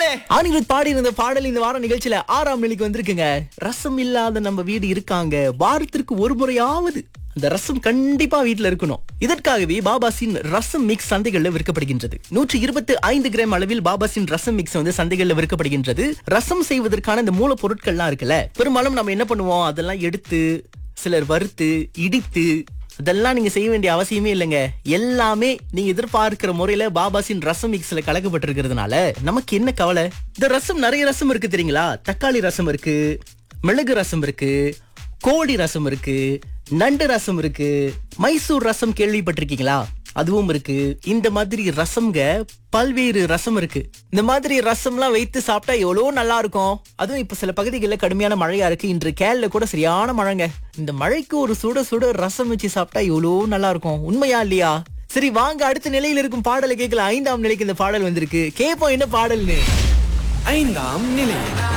அனிருத் பாடி இருந்த பாடல் இந்த வார நிகழ்ச்சியில ஆறாம் நிலைக்கு வந்திருக்குங்க ரசம் இல்லாத நம்ம வீடு இருக்காங்க வாரத்திற்கு ஒரு முறையாவது அந்த ரசம் கண்டிப்பா வீட்ல இருக்கணும் இதற்காகவே பாபாசின் ரசம் மிக்ஸ் சந்தைகள்ல விற்கப்படுகின்றது நூற்றி இருபத்தி ஐந்து கிராம் அளவில் பாபாசின் ரசம் மிக்ஸ் வந்து சந்தைகள்ல விற்கப்படுகின்றது ரசம் செய்வதற்கான இந்த மூலப்பொருட்கள்லாம் இருக்குல்ல பெரும்பாலும் நம்ம என்ன பண்ணுவோம் அதெல்லாம் எடுத்து சிலர் வறுத்து இடித்து அதெல்லாம் நீங்க செய்ய வேண்டிய அவசியமே இல்லைங்க எல்லாமே நீங்க எதிர்பார்க்கிற முறையில பாபாசின் ரசம் மிக்ஸ்ல கலக்கப்பட்டிருக்கிறதுனால நமக்கு என்ன கவலை இந்த ரசம் நிறைய ரசம் இருக்கு தெரியுங்களா தக்காளி ரசம் இருக்கு மிளகு ரசம் இருக்கு கோழி ரசம் இருக்கு நண்டு ரசம் இருக்கு மைசூர் ரசம் கேள்விப்பட்டிருக்கீங்களா அதுவும் இருக்கு இந்த மாதிரி ரசம்ங்க பல்வேறு ரசம் இருக்கு இந்த மாதிரி ரசம்லாம் வைத்து சாப்பிட்டா எவ்வளவு நல்லா இருக்கும் அதுவும் இப்ப சில பகுதிகளில் கடுமையான மழையா இருக்கு இன்று கேரள கூட சரியான மழைங்க இந்த மழைக்கு ஒரு சுட சுட ரசம் வச்சு சாப்பிட்டா எவ்வளவு நல்லா இருக்கும் உண்மையா இல்லையா சரி வாங்க அடுத்த நிலையில் இருக்கும் பாடலை கேட்கல ஐந்தாம் நிலைக்கு இந்த பாடல் வந்திருக்கு கேட்போம் என்ன பாடல்னு ஐந்தாம் நிலை